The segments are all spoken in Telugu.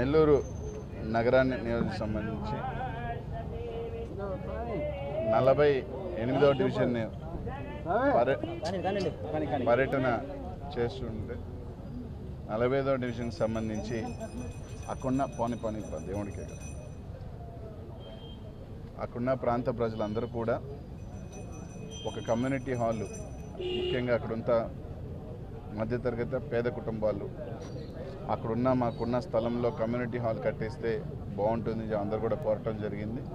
నెల్లూరు నగరాన్ని నియోజక సంబంధించి నలభై ఎనిమిదవ డివిజన్ పర్య పర్యటన చేస్తుంటే నలభై ఐదవ డివిజన్కి సంబంధించి అక్కడున్న పోని పోని దేవుడికే కదా అక్కడున్న ప్రాంత ప్రజలందరూ కూడా ఒక కమ్యూనిటీ హాల్ ముఖ్యంగా అక్కడంతా మధ్యతరగతి పేద కుటుంబాలు అక్కడున్న మాకున్న స్థలంలో కమ్యూనిటీ హాల్ కట్టేస్తే బాగుంటుంది అందరూ కూడా కోరటం జరిగింది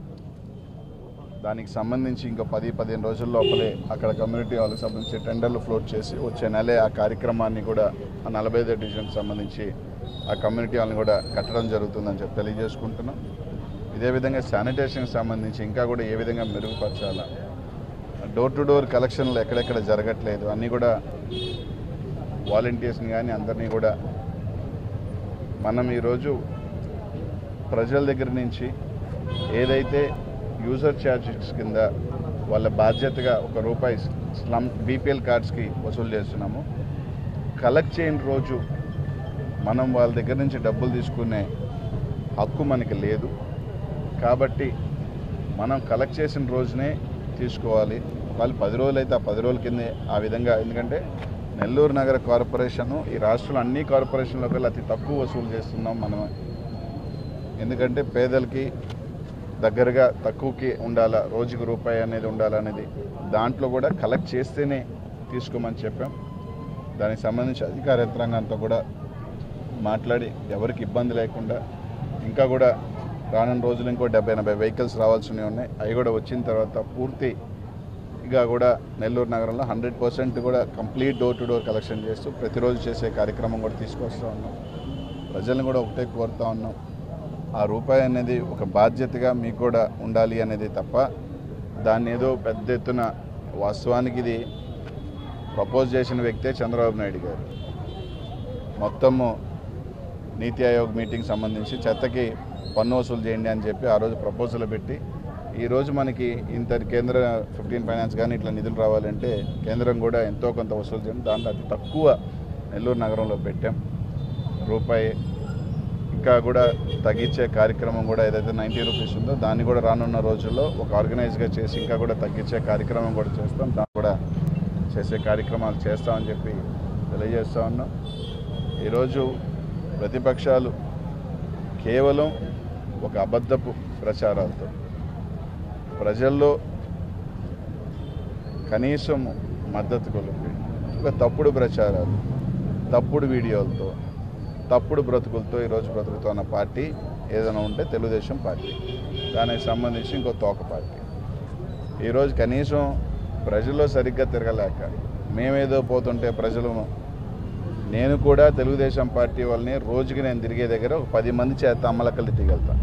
దానికి సంబంధించి ఇంకా పది పదిహేను రోజుల లోపలే అక్కడ కమ్యూనిటీ హాల్కి సంబంధించి టెండర్లు ఫ్లోట్ చేసి వచ్చే నెలే ఆ కార్యక్రమాన్ని కూడా ఆ నలభై ఐదు డివిజన్కి సంబంధించి ఆ కమ్యూనిటీ హాల్ని కూడా కట్టడం జరుగుతుందని చెప్పి తెలియజేసుకుంటున్నాం ఇదే విధంగా శానిటేషన్కి సంబంధించి ఇంకా కూడా ఏ విధంగా మెరుగుపరచాలా డోర్ టు డోర్ కలెక్షన్లు ఎక్కడెక్కడ జరగట్లేదు అన్నీ కూడా వాలంటీర్స్ని కానీ అందరినీ కూడా మనం ఈరోజు ప్రజల దగ్గర నుంచి ఏదైతే యూజర్ ఛార్జెస్ కింద వాళ్ళ బాధ్యతగా ఒక రూపాయి స్లమ్ బీపీఎల్ కార్డ్స్కి వసూలు చేస్తున్నాము కలెక్ట్ చేయని రోజు మనం వాళ్ళ దగ్గర నుంచి డబ్బులు తీసుకునే హక్కు మనకి లేదు కాబట్టి మనం కలెక్ట్ చేసిన రోజునే తీసుకోవాలి వాళ్ళు పది రోజులు అయితే ఆ పది రోజుల కిందే ఆ విధంగా ఎందుకంటే నెల్లూరు నగర కార్పొరేషను ఈ రాష్ట్రంలో అన్ని కార్పొరేషన్లో కల్లా అతి తక్కువ వసూలు చేస్తున్నాం మనం ఎందుకంటే పేదలకి దగ్గరగా తక్కువకి ఉండాలా రోజుకి రూపాయి అనేది ఉండాలనేది దాంట్లో కూడా కలెక్ట్ చేస్తేనే తీసుకోమని చెప్పాం దానికి సంబంధించి అధికార యంత్రాంగంతో కూడా మాట్లాడి ఎవరికి ఇబ్బంది లేకుండా ఇంకా కూడా రానున్న రోజులు ఇంకో డెబ్బై ఎనభై వెహికల్స్ రావాల్సినవి ఉన్నాయి అవి కూడా వచ్చిన తర్వాత పూర్తి ఇక కూడా నెల్లూరు నగరంలో హండ్రెడ్ పర్సెంట్ కూడా complete door to door collection చేస్తూ ప్రతిరోజు చేసే కార్యక్రమం కూడా తీసుకొస్తూ ఉన్నాం ప్రజలను కూడా ఒకటే కోరుతా ఉన్నాం ఆ రూపాయి అనేది ఒక బాధ్యతగా మీకు కూడా ఉండాలి అనేది తప్ప దాన్ని ఏదో పెద్ద ఎత్తున వాస్తవానికి ఇది ప్రపోజ్ చేసిన వ్యక్తే చంద్రబాబు నాయుడు గారు మొత్తము నీతి ఆయోగ్ మీటింగ్ సంబంధించి చెత్తకి పన్ను వసూలు చేయండి అని చెప్పి ఆ రోజు ప్రపోజల్ పెట్టి ఈరోజు మనకి ఇంత కేంద్ర ఫిఫ్టీన్ ఫైనాన్స్ కానీ ఇట్లా నిధులు రావాలంటే కేంద్రం కూడా ఎంతో కొంత వసూలు చేయండి దాంట్లో అతి తక్కువ నెల్లూరు నగరంలో పెట్టాం రూపాయి ఇంకా కూడా తగ్గించే కార్యక్రమం కూడా ఏదైతే నైంటీ రూపీస్ ఉందో దాన్ని కూడా రానున్న రోజుల్లో ఒక ఆర్గనైజ్గా చేసి ఇంకా కూడా తగ్గించే కార్యక్రమం కూడా చేస్తాం దాన్ని కూడా చేసే కార్యక్రమాలు చేస్తామని చెప్పి తెలియజేస్తా ఉన్నాం ఈరోజు ప్రతిపక్షాలు కేవలం ఒక అబద్ధపు ప్రచారాలతో ప్రజల్లో కనీసం మద్దతు కొలిపి ఒక తప్పుడు ప్రచారాలు తప్పుడు వీడియోలతో తప్పుడు బ్రతుకులతో ఈరోజు బ్రతుకుతున్న పార్టీ ఏదైనా ఉంటే తెలుగుదేశం పార్టీ దానికి సంబంధించి ఇంకో తోక పార్టీ ఈరోజు కనీసం ప్రజల్లో సరిగ్గా తిరగలేక మేమేదో పోతుంటే ప్రజలు నేను కూడా తెలుగుదేశం పార్టీ వాళ్ళని రోజుకి నేను తిరిగే దగ్గర ఒక పది మంది చేత అమ్మలక్కలు తిరిగెళ్తాను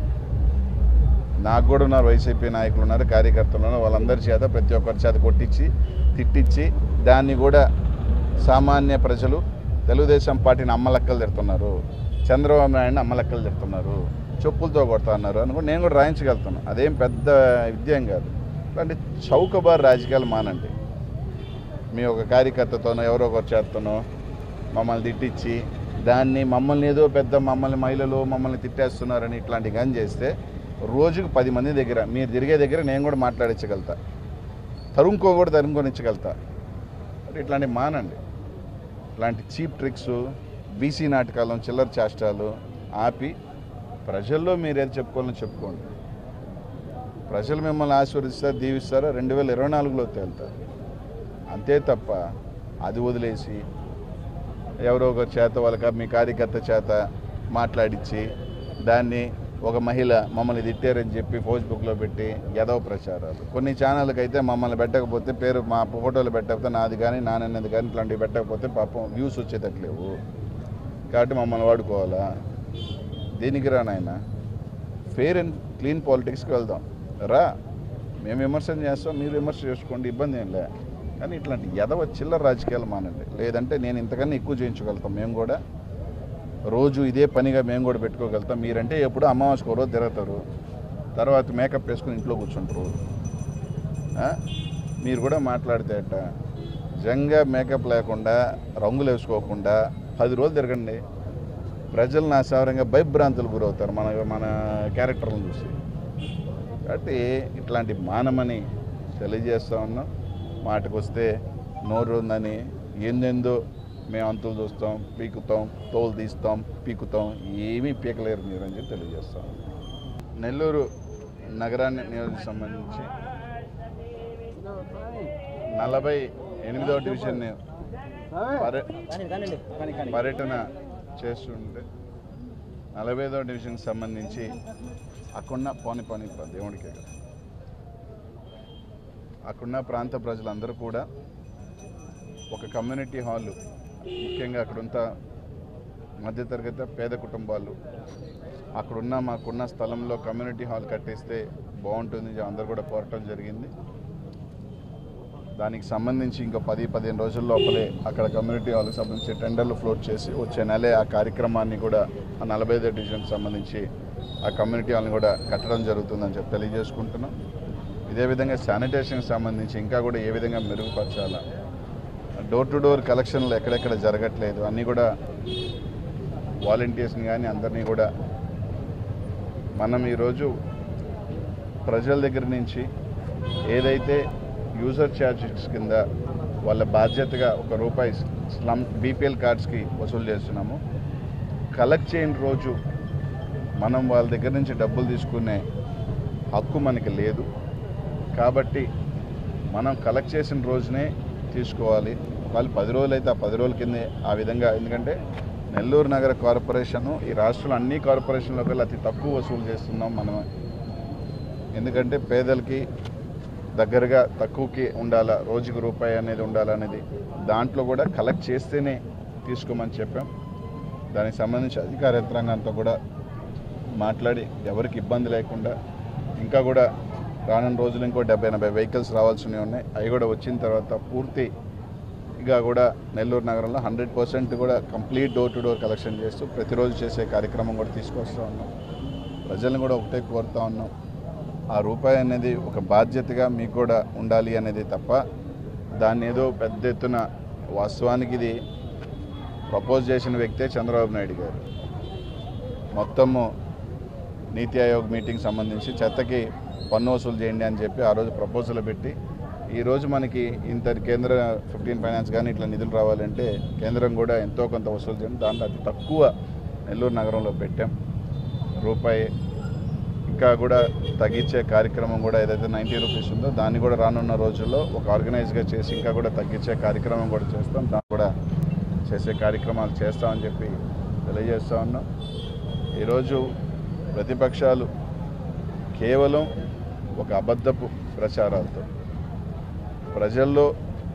నాకు కూడా ఉన్నారు వైసీపీ నాయకులు ఉన్నారు కార్యకర్తలు ఉన్నారు వాళ్ళందరి చేత ప్రతి ఒక్కరి చేత కొట్టించి తిట్టించి దాన్ని కూడా సామాన్య ప్రజలు తెలుగుదేశం పార్టీని అమ్మలక్కలు తిడుతున్నారు చంద్రబాబు నాయుడిని అమ్మలక్కలు తిడుతున్నారు చెప్పులతో కొడుతున్నారు అని కూడా నేను కూడా రాయించగలుగుతున్నాను అదేం పెద్ద విద్యం కాదు ఇలాంటి చౌకబార్ రాజకీయాలు మానండి మీ ఒక కార్యకర్తతోనో ఎవరో ఒకరి చేతనో మమ్మల్ని తిట్టించి దాన్ని మమ్మల్ని ఏదో పెద్ద మమ్మల్ని మహిళలు మమ్మల్ని తిట్టేస్తున్నారని ఇట్లాంటివి కానీ చేస్తే రోజుకు పది మంది దగ్గర మీరు తిరిగే దగ్గర నేను కూడా మాట్లాడించగలుగుతా తరుముకో కూడా తరుముకొనిచ్చగలుగుతా మరి ఇట్లాంటివి మానండి ఇట్లాంటి చీప్ ట్రిక్స్ బీసీ నాటకాలు చిల్లర చేష్టాలు ఆపి ప్రజల్లో మీరు ఏది చెప్పుకోవాలని చెప్పుకోండి ప్రజలు మిమ్మల్ని ఆశీర్వదిస్తారు దీవిస్తారో రెండు వేల ఇరవై నాలుగులో తేలుతారు అంతే తప్ప అది వదిలేసి ఎవరో ఒక చేత వాళ్ళ మీ కార్యకర్త చేత మాట్లాడించి దాన్ని ఒక మహిళ మమ్మల్ని తిట్టారని చెప్పి ఫేస్బుక్లో పెట్టి ఎదవ ప్రచారాలు కొన్ని ఛానళ్ళకి అయితే మమ్మల్ని పెట్టకపోతే పేరు మా ఫోటోలు పెట్టకపోతే నాది కానీ నానన్నది కానీ ఇట్లాంటివి పెట్టకపోతే పాపం వ్యూస్ వచ్చేటట్లేవు కాబట్టి మమ్మల్ని వాడుకోవాలా దీనికి రా నాయన ఫెయిర్ అండ్ క్లీన్ పాలిటిక్స్కి వెళ్దాం రా మేము విమర్శన చేస్తాం మీరు విమర్శ చేసుకోండి ఇబ్బంది ఏం లే కానీ ఇట్లాంటి ఎదవ చిల్లర రాజకీయాలు మానండి లేదంటే నేను ఇంతకన్నా ఎక్కువ చేయించగలుగుతాం మేము కూడా రోజు ఇదే పనిగా మేము కూడా పెట్టుకోగలుగుతాం మీరంటే ఎప్పుడు అమావాస్యకు రోజు తిరుగుతారు తర్వాత మేకప్ వేసుకుని ఇంట్లో కూర్చుంటారు ఆ? మీరు కూడా మాట్లాడితే అట్ట నిజంగా మేకప్ లేకుండా రంగులు వేసుకోకుండా పది రోజులు తిరగండి ప్రజలను అసావరంగా భయభ్రాంతులు గురవుతారు మన మన క్యారెక్టర్లను చూసి కాబట్టి ఇట్లాంటి మానమని తెలియజేస్తా ఉన్నాం మాటకు వస్తే నోరు ఉందని ఏందెందో మేము అంతులు చూస్తాం పీకుతాం తోలు తీస్తాం పీకుతాం ఏమీ పీకలేరు మీరు అని చెప్పి తెలియజేస్తాం నెల్లూరు నగరాన్ని నియోజక సంబంధించి నలభై ఎనిమిదవ డివిజన్ పర్య పర్యటన చేస్తుంటే నలభై ఐదవ డివిజన్కి సంబంధించి అక్కడున్న పోని పోని దేవుడికే కదా అక్కడున్న ప్రాంత ప్రజలందరూ కూడా ఒక కమ్యూనిటీ హాల్ ముఖ్యంగా అక్కడంత మధ్యతరగతి పేద కుటుంబాలు అక్కడున్న మాకున్న స్థలంలో కమ్యూనిటీ హాల్ కట్టేస్తే బాగుంటుంది అందరూ కూడా కోరటం జరిగింది దానికి సంబంధించి ఇంకో పది పదిహేను రోజుల లోపలే అక్కడ కమ్యూనిటీ హాల్కి సంబంధించి టెండర్లు ఫ్లోట్ చేసి వచ్చే నెలే ఆ కార్యక్రమాన్ని కూడా ఆ నలభై ఐదో డివిజన్కి సంబంధించి ఆ కమ్యూనిటీ హాల్ని కూడా కట్టడం జరుగుతుందని చెప్పి తెలియజేసుకుంటున్నాం ఇదే విధంగా శానిటేషన్కి సంబంధించి ఇంకా కూడా ఏ విధంగా మెరుగుపరచాలా డోర్ టు డోర్ కలెక్షన్లు ఎక్కడెక్కడ జరగట్లేదు అన్నీ కూడా వాలంటీర్స్ని కానీ అందరినీ కూడా మనం ఈరోజు ప్రజల దగ్గర నుంచి ఏదైతే యూజర్ ఛార్జెస్ కింద వాళ్ళ బాధ్యతగా ఒక రూపాయి స్లమ్ బీపీఎల్ కార్డ్స్కి వసూలు చేస్తున్నాము కలెక్ట్ చేయని రోజు మనం వాళ్ళ దగ్గర నుంచి డబ్బులు తీసుకునే హక్కు మనకి లేదు కాబట్టి మనం కలెక్ట్ చేసిన రోజునే తీసుకోవాలి వాళ్ళు పది రోజులు అయితే ఆ పది రోజుల కిందే ఆ విధంగా ఎందుకంటే నెల్లూరు నగర కార్పొరేషను ఈ రాష్ట్రంలో అన్ని కార్పొరేషన్లో కల్లా అతి తక్కువ వసూలు చేస్తున్నాం మనం ఎందుకంటే పేదలకి దగ్గరగా తక్కువకి ఉండాలా రోజుకి రూపాయి అనేది ఉండాలనేది దాంట్లో కూడా కలెక్ట్ చేస్తేనే తీసుకోమని చెప్పాం దానికి సంబంధించి అధికార యంత్రాంగంతో కూడా మాట్లాడి ఎవరికి ఇబ్బంది లేకుండా ఇంకా కూడా రానున్న రోజులు ఇంకో డెబ్బై ఎనభై వెహికల్స్ రావాల్సినవి ఉన్నాయి అవి కూడా వచ్చిన తర్వాత పూర్తి ఇక కూడా నెల్లూరు నగరంలో హండ్రెడ్ పర్సెంట్ కూడా complete door to door collection చేస్తూ ప్రతిరోజు చేసే కార్యక్రమం కూడా తీసుకొస్తూ ఉన్నాం ప్రజలను కూడా ఒకటే కోరుతా ఉన్నాం ఆ రూపాయి అనేది ఒక బాధ్యతగా మీకు కూడా ఉండాలి అనేది తప్ప దాన్ని ఏదో పెద్ద ఎత్తున వాస్తవానికి ఇది ప్రపోజ్ చేసిన వ్యక్తే చంద్రబాబు నాయుడు గారు మొత్తము నీతి ఆయోగ్ మీటింగ్ సంబంధించి చెత్తకి పన్ను వసూలు చేయండి అని చెప్పి ఆ రోజు ప్రపోజల్ పెట్టి ఈరోజు మనకి ఇంత కేంద్ర ఫిఫ్టీన్ ఫైనాన్స్ కానీ ఇట్లా నిధులు రావాలంటే కేంద్రం కూడా ఎంతో కొంత వసూలు చేయండి దాంట్లో అతి తక్కువ నెల్లూరు నగరంలో పెట్టాం రూపాయి ఇంకా కూడా తగ్గించే కార్యక్రమం కూడా ఏదైతే నైంటీ రూపీస్ ఉందో దాన్ని కూడా రానున్న రోజుల్లో ఒక ఆర్గనైజ్గా చేసి ఇంకా కూడా తగ్గించే కార్యక్రమం కూడా చేస్తాం దాన్ని కూడా చేసే కార్యక్రమాలు చేస్తామని చెప్పి తెలియజేస్తా ఉన్నాం ఈరోజు ప్రతిపక్షాలు కేవలం ఒక అబద్ధపు ప్రచారాలతో ప్రజల్లో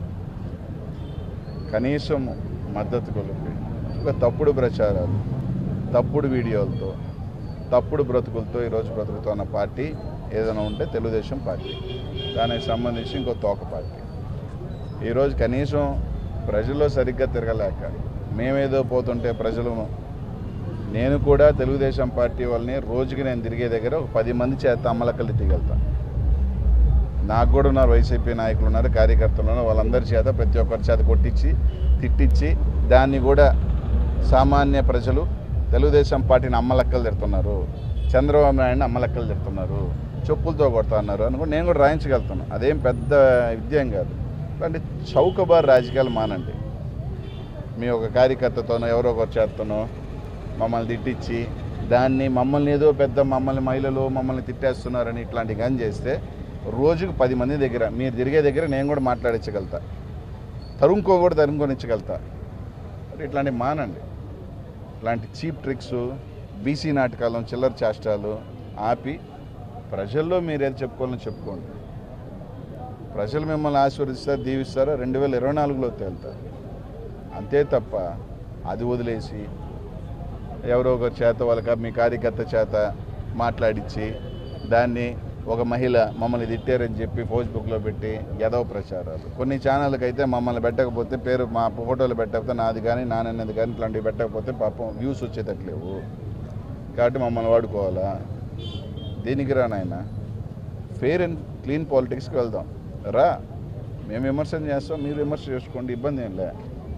కనీసం మద్దతు కొలిపి ఒక తప్పుడు ప్రచారాలు తప్పుడు వీడియోలతో తప్పుడు బ్రతుకులతో ఈరోజు బ్రతుకుతున్న పార్టీ ఏదైనా ఉంటే తెలుగుదేశం పార్టీ దానికి సంబంధించి ఇంకో తోక పార్టీ ఈరోజు కనీసం ప్రజల్లో సరిగ్గా తిరగలేక మేమేదో పోతుంటే ప్రజలు నేను కూడా తెలుగుదేశం పార్టీ వాళ్ళని రోజుకి నేను తిరిగే దగ్గర ఒక పది మంది చేత అమ్మలక్కలు తిరిగెళ్తాను నాకు కూడా ఉన్నారు వైసీపీ నాయకులు ఉన్నారు కార్యకర్తలు ఉన్నారు వాళ్ళందరి చేత ప్రతి ఒక్కరి చేత కొట్టించి తిట్టించి దాన్ని కూడా సామాన్య ప్రజలు తెలుగుదేశం పార్టీని అమ్మలక్కలు తిడుతున్నారు చంద్రబాబు నాయుడిని అమ్మలక్కలు తిడుతున్నారు చెప్పులతో కొడుతున్నారు అని కూడా నేను కూడా రాయించగలుగుతాను అదేం పెద్ద విద్యం కాదు అంటే చౌకబార్ రాజకీయాలు మానండి మీ ఒక కార్యకర్తతోనో ఎవరో ఒకరి చేతనో మమ్మల్ని తిట్టించి దాన్ని మమ్మల్ని ఏదో పెద్ద మమ్మల్ని మహిళలు మమ్మల్ని తిట్టేస్తున్నారని ఇట్లాంటివి కానీ చేస్తే రోజుకు పది మంది దగ్గర మీరు తిరిగే దగ్గర నేను కూడా మాట్లాడించగలుగుతా తరుముకో కూడా తరుముకొనిచ్చగలుగుతా మరి ఇట్లాంటివి మానండి ఇట్లాంటి చీప్ ట్రిక్స్ బీసీ నాటకాలు చిల్లర చేష్టాలు ఆపి ప్రజల్లో మీరు ఏది చెప్పుకోవాలని చెప్పుకోండి ప్రజలు మిమ్మల్ని ఆశీర్వదిస్తారు దీవిస్తారో రెండు వేల ఇరవై నాలుగులో తేలుతారు అంతే తప్ప అది వదిలేసి ఎవరో ఒకరి చేత వాళ్ళ మీ కార్యకర్త చేత మాట్లాడించి దాన్ని ఒక మహిళ మమ్మల్ని తిట్టారని చెప్పి ఫేస్బుక్లో పెట్టి ఎదవ ప్రచారాలు కొన్ని ఛానళ్ళకి అయితే మమ్మల్ని పెట్టకపోతే పేరు మా ఫోటోలు పెట్టకపోతే నాది కానీ నానన్నది కానీ ఇట్లాంటివి పెట్టకపోతే పాపం వ్యూస్ వచ్చేటట్లేవు కాబట్టి మమ్మల్ని వాడుకోవాలా దీనికి రా నాయన ఫెయిర్ అండ్ క్లీన్ పాలిటిక్స్కి వెళ్దాం రా మేము విమర్శన చేస్తాం మీరు విమర్శ చేసుకోండి ఇబ్బంది ఏం లే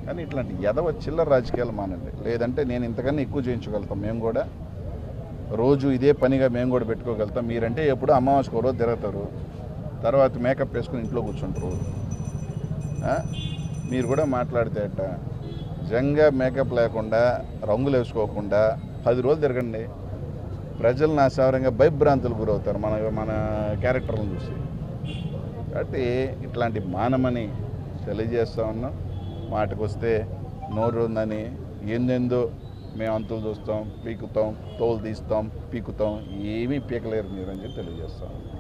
కానీ ఇట్లాంటి ఎదవ చిల్లర రాజకీయాలు మానండి లేదంటే నేను ఇంతకన్నా ఎక్కువ చేయించగలుగుతాం మేము కూడా రోజు ఇదే పనిగా మేము కూడా పెట్టుకోగలుగుతాం మీరంటే ఎప్పుడు అమావాస్యకు ఒక రోజు తిరుగుతారు తర్వాత మేకప్ వేసుకుని ఇంట్లో కూర్చుంటారు ఆ? మీరు కూడా మాట్లాడితే అట్ట జంగా మేకప్ లేకుండా రంగులు వేసుకోకుండా పది రోజులు తిరగండి ప్రజలు నా సావరంగా భయభ్రాంతులు గురవుతారు మన మన క్యారెక్టర్లను చూసి కాబట్టి ఇట్లాంటి మానమని తెలియజేస్తా ఉన్నాం మాటకు వస్తే నోరు ఉందని ఏందెందో మేము అంతులు చూస్తాం పీకుతాం తోలు తీస్తాం పీకుతాం ఏమీ పీకలేరు మీరు అని చెప్పి తెలియజేస్తాం